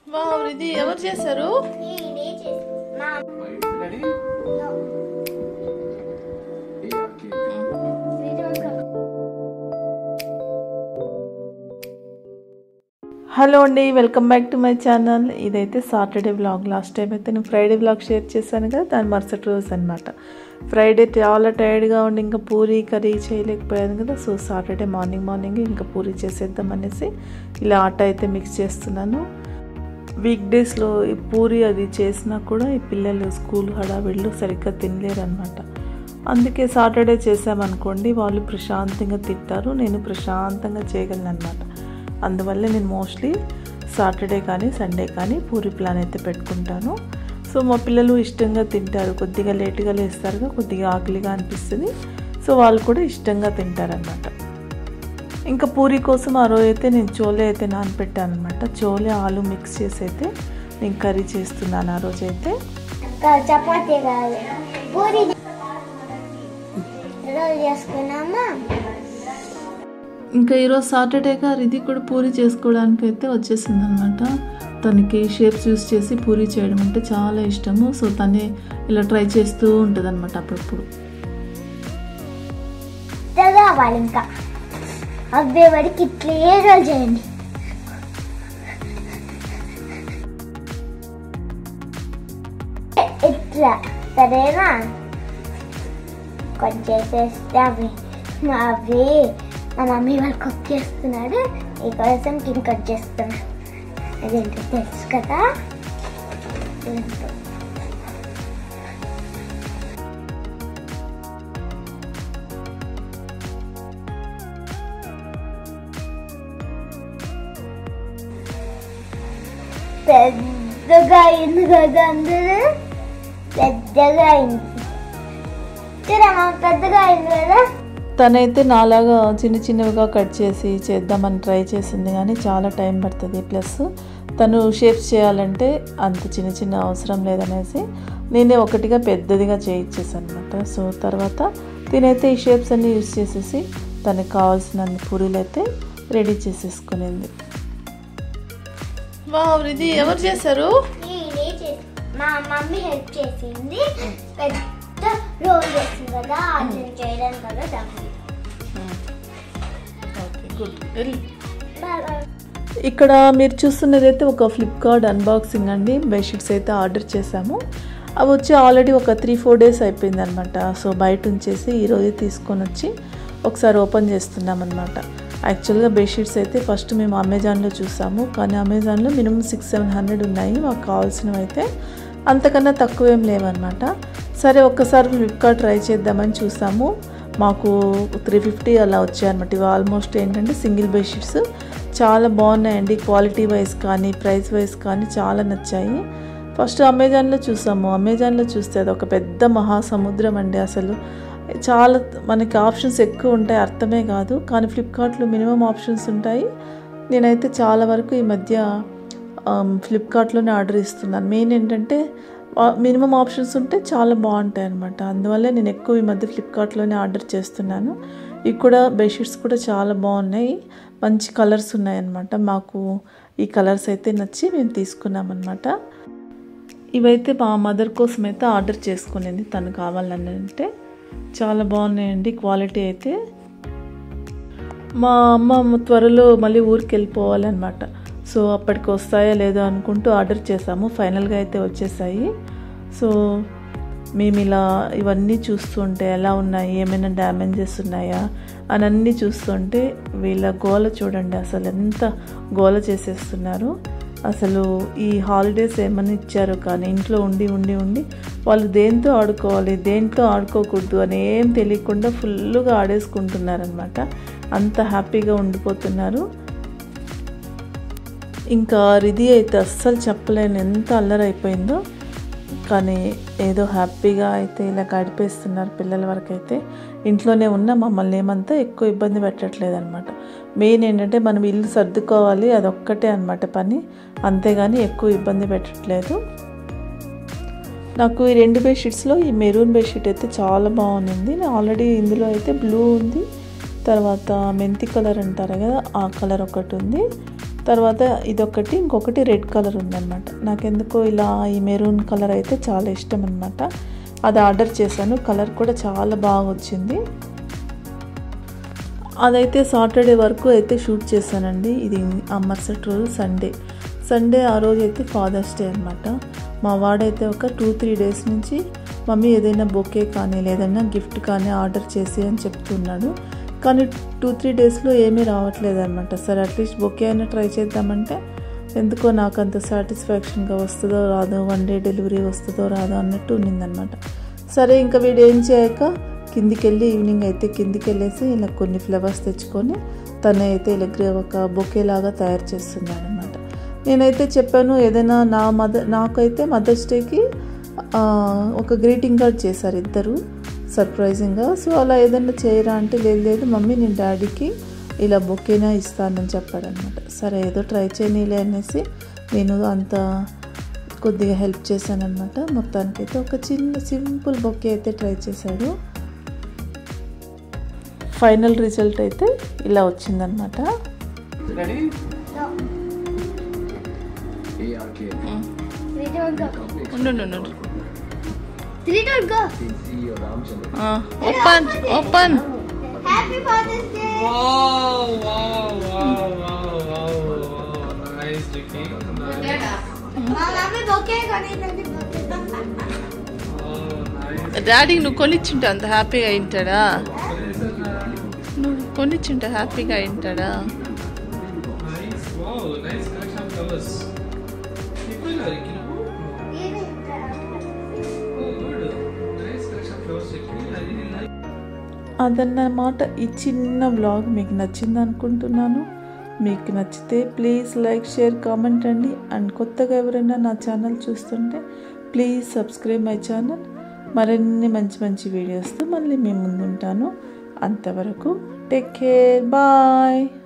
Wow ఇది ఎవరు చేశారు నేనే చేసి మా రెడీ ఓకే హలో అండి welcome back to my channel ఇదైతే సాటర్డే వ్లాగ్ లాస్ట్ టైం అయితే నేను ఫ్రైడే వ్లాగ్ షేర్ చేశాను కదా దాని మరుసటి రోజు అనమాట ఫ్రైడే చాలా టైర్డ్గా ఉండి ఇంకా పూరి కర్రీ చేయలేకపోయాను కదా సో సాటర్డే మార్నింగ్ మార్నింగ్ ఇంకా పూరి చేసేద్దాం అనేసి ఇలా ఆట అయితే మిక్స్ చేస్తున్నాను వీక్ డేస్లో ఈ పూరి అది చేసినా కూడా ఈ పిల్లలు స్కూల్ హడావిడిలో సరిగ్గా తినలేరు అనమాట అందుకే సాటర్డే చేసామనుకోండి వాళ్ళు ప్రశాంతంగా తింటారు నేను ప్రశాంతంగా చేయగలను అనమాట అందువల్ల నేను మోస్ట్లీ సాటర్డే కానీ సండే కానీ పూరి ప్లాన్ అయితే పెట్టుకుంటాను సో మా పిల్లలు ఇష్టంగా తింటారు కొద్దిగా లేట్గా లేస్తారుగా కొద్దిగా ఆకలిగా అనిపిస్తుంది సో వాళ్ళు కూడా ఇష్టంగా తింటారనమాట ఇంకా పూరి కోసం ఆ రోజు అయితే నేను చోలే అయితే నానపెట్టాను అనమాట చోలే ఆలు మిక్స్ చేసి అయితే నేను కర్రీ చేస్తున్నాను ఆ రోజు అయితే క- చపాతీ కాదు పూరి రోజు చేసుకున్నామా ఇంకా ఈరోజు సాటర్డేగా ఇది కూడా పూరి చేసుకోవడానికి అయితే వచ్చేసింది అనమాట తనకి షేప్స్ యూస్ చేసి పూరి చేయడం అంటే చాలా ఇష్టము సో తనే ఇలా ట్రై చేస్తూ ఉంటుంది అనమాట అప్పుడప్పుడు కావాలి ఇంకా అబ్బే వాడికి ఇట్లే రోజు చేయండి ఇట్లా సరేనా కొంచెం చేసేస్తే అవి మా అవి మా మమ్మీ వాళ్ళు కుక్ చేస్తున్నాడు నీకోసం కింద కట్ చేస్తున్నా అదేంటో తెలుసు కదా ఏంటో. పెద్దగా అయింది కదా అందరూ పెద్దగా అయింది చూడమ్మా పెద్దగా అయింది కదా తనైతే నాలాగా చిన్న చిన్నవిగా కట్ చేసి చేద్దామని ట్రై చేసింది కానీ చాలా టైం పడుతుంది ప్లస్ తను షేప్స్ చేయాలంటే అంత చిన్న చిన్న అవసరం లేదనేసి నేనే ఒకటిగా పెద్దదిగా చేయించేసాను అనమాట సో తర్వాత తినైతే ఈ షేప్స్ అన్నీ యూస్ చేసేసి తనకు కావాల్సిన అన్ని పూరీలు అయితే రెడీ చేసేసుకునింది వావ్ ఇది ఎవరు చేశారు నేనే చేసి మా మమ్మీ హెల్ప్ చేసింది పెద్ద రోల్ చేసింది కదా అది చేయడం కదా దాన్ని ఓకే గుడ్ ఇక్కడ మీరు చూస్తున్నది అయితే ఒక ఫ్లిప్కార్ట్ అన్బాక్సింగ్ అండి బెడ్షీట్స్ అయితే ఆర్డర్ చేశాము అవి వచ్చి ఆల్రెడీ ఒక త్రీ ఫోర్ డేస్ అయిపోయింది అనమాట సో బయట ఉంచేసి ఈరోజు తీసుకొని వచ్చి ఒకసారి ఓపెన్ చేస్తున్నాం అనమాట యాక్చువల్గా బెడ్షీట్స్ అయితే ఫస్ట్ మేము అమెజాన్లో చూసాము కానీ అమెజాన్లో మినిమం సిక్స్ సెవెన్ హండ్రెడ్ ఉన్నాయి మాకు కావాల్సినవి అయితే అంతకన్నా తక్కువ ఏం లేవన్నమాట సరే ఒక్కసారి ఫ్లిప్కార్ట్ ట్రై చేద్దామని చూసాము మాకు త్రీ ఫిఫ్టీ అలా వచ్చాయన్నమాట ఇవి ఆల్మోస్ట్ ఏంటంటే సింగిల్ బెడ్షీట్స్ చాలా బాగున్నాయండి క్వాలిటీ వైజ్ కానీ ప్రైస్ వైజ్ కానీ చాలా నచ్చాయి ఫస్ట్ అమెజాన్లో చూసాము అమెజాన్లో చూస్తే అది ఒక పెద్ద మహాసముద్రం అండి అసలు చాలా మనకి ఆప్షన్స్ ఎక్కువ ఉంటాయి అర్థమే కాదు కానీ ఫ్లిప్కార్ట్లో మినిమం ఆప్షన్స్ ఉంటాయి నేనైతే చాలా వరకు ఈ మధ్య ఫ్లిప్కార్ట్లోనే ఆర్డర్ ఇస్తున్నాను మెయిన్ ఏంటంటే మినిమం ఆప్షన్స్ ఉంటే చాలా బాగుంటాయి అనమాట అందువల్ల నేను ఎక్కువ ఈ మధ్య ఫ్లిప్కార్ట్లోనే ఆర్డర్ చేస్తున్నాను ఇవి కూడా బెడ్షీట్స్ కూడా చాలా బాగున్నాయి మంచి కలర్స్ ఉన్నాయన్నమాట మాకు ఈ కలర్స్ అయితే నచ్చి మేము తీసుకున్నాం అనమాట ఇవైతే మా మదర్ కోసం అయితే ఆర్డర్ చేసుకునేది తను కావాలని అంటే చాలా బాగున్నాయండి క్వాలిటీ అయితే మా అమ్మ త్వరలో మళ్ళీ ఊరికి వెళ్ళిపోవాలన్నమాట సో అప్పటికి వస్తాయా లేదో అనుకుంటూ ఆర్డర్ చేసాము ఫైనల్గా అయితే వచ్చేసాయి సో మేము ఇలా ఇవన్నీ చూస్తుంటే ఎలా ఉన్నాయి ఏమైనా డ్యామేజెస్ ఉన్నాయా అని అన్నీ చూస్తుంటే వీళ్ళ గోల చూడండి అసలు ఎంత గోల చేసేస్తున్నారు అసలు ఈ హాలిడేస్ ఏమని ఇచ్చారు కానీ ఇంట్లో ఉండి ఉండి ఉండి వాళ్ళు దేంతో ఆడుకోవాలి దేంట్లో ఆడుకోకూడదు అని ఏం తెలియకుండా ఫుల్గా ఆడేసుకుంటున్నారనమాట అంత హ్యాపీగా ఉండిపోతున్నారు ఇంకా రిది అయితే అస్సలు చెప్పలేను ఎంత అల్లరైపోయిందో కానీ ఏదో హ్యాపీగా అయితే ఇలా గడిపేస్తున్నారు పిల్లల వరకు అయితే ఇంట్లోనే ఉన్న మమ్మల్ని ఏమంతా ఎక్కువ ఇబ్బంది పెట్టట్లేదు అనమాట మెయిన్ ఏంటంటే మనం ఇల్లు సర్దుకోవాలి అదొక్కటే అనమాట పని అంతేగాని ఎక్కువ ఇబ్బంది పెట్టట్లేదు నాకు ఈ రెండు బెడ్షీట్స్లో ఈ మెరూన్ బెడ్షీట్ అయితే చాలా బాగుంది ఆల్రెడీ ఇందులో అయితే బ్లూ ఉంది తర్వాత మెంతి కలర్ అంటారు కదా ఆ కలర్ ఒకటి ఉంది తర్వాత ఇదొకటి ఇంకొకటి రెడ్ కలర్ ఉందన్నమాట నాకెందుకో ఇలా ఈ మెరూన్ కలర్ అయితే చాలా ఇష్టం అనమాట అది ఆర్డర్ చేశాను కలర్ కూడా చాలా బాగా వచ్చింది అదైతే సాటర్డే వరకు అయితే షూట్ చేశానండి ఇది ఆ మరుసటి రోజు సండే సండే ఆ రోజు అయితే ఫాదర్స్ డే అనమాట మా వాడైతే ఒక టూ త్రీ డేస్ నుంచి మమ్మీ ఏదైనా బొకే కానీ లేదన్నా గిఫ్ట్ కానీ ఆర్డర్ చేసి అని చెప్తున్నాడు కానీ టూ త్రీ డేస్లో ఏమీ రావట్లేదు అనమాట సరే అట్లీస్ట్ బొకే అయినా ట్రై చేద్దామంటే ఎందుకో నాకు అంత సాటిస్ఫాక్షన్గా వస్తుందో రాదో వన్ డే డెలివరీ వస్తుందో రాదో అన్నట్టు ఉన్నిందనమాట సరే ఇంకా వీడు ఏం చేయక కిందికి వెళ్ళి ఈవినింగ్ అయితే కిందికి వెళ్ళేసి ఇలా కొన్ని ఫ్లవర్స్ తెచ్చుకొని తను అయితే ఇలా ఒక బొకే లాగా తయారు చేస్తున్నాడు అనమాట నేనైతే చెప్పాను ఏదైనా నా మదర్ నాకైతే మదర్స్ డేకి ఒక గ్రీటింగ్ కార్డ్ చేశారు ఇద్దరు సర్ప్రైజింగ్గా సో అలా ఏదైనా చేయరా అంటే లేదు లేదు మమ్మీ నేను డాడీకి ఇలా బొకేనా ఇస్తానని చెప్పాడనమాట సరే ఏదో ట్రై చేయనీలే అనేసి నేను అంత కొద్దిగా హెల్ప్ చేశానమాట మొత్తానికైతే ఒక చిన్న సింపుల్ బొకే అయితే ట్రై చేశాడు ఫైనల్ రిజల్ట్ అయితే ఇలా వచ్చిందనమాట Ready? No. A R K. Three, two, one, go. ఉండు ఉండు, ఉండు. Three, two, one, go. C or Ramchandra. ఆ, open open Happy Father's Day. Wow, wow, wow, wow, wow, wow. Nice, Vicky. Nice. మా mummy bouquet కొనిందండి Oh, nice. డాడీకి నువ్వు కొనిచ్చుంటే అంత హ్యాపీగా అయింటాడా నువ్వు కొనిచ్చుంటే హ్యాపీగా అయింటాడా Nice. Wow, nice collection of flowers. People are Vicky. Oh, good. Nice collection of flowers, Vicky. I really like. అదన్నమాట ఈ చిన్న బ్లాగ్ మీకు నచ్చింది అనుకుంటున్నాను మీకు నచ్చితే ప్లీజ్ లైక్ షేర్ కామెంట్ అండి అండ్ కొత్తగా ఎవరైనా నా ఛానల్ చూస్తుంటే ప్లీజ్ సబ్స్క్రైబ్ మై ఛానల్ మరిన్ని మంచి మంచి వీడియోస్తో మళ్ళీ మీ ముందుంటాను అంతవరకు టేక్ కేర్ బాయ్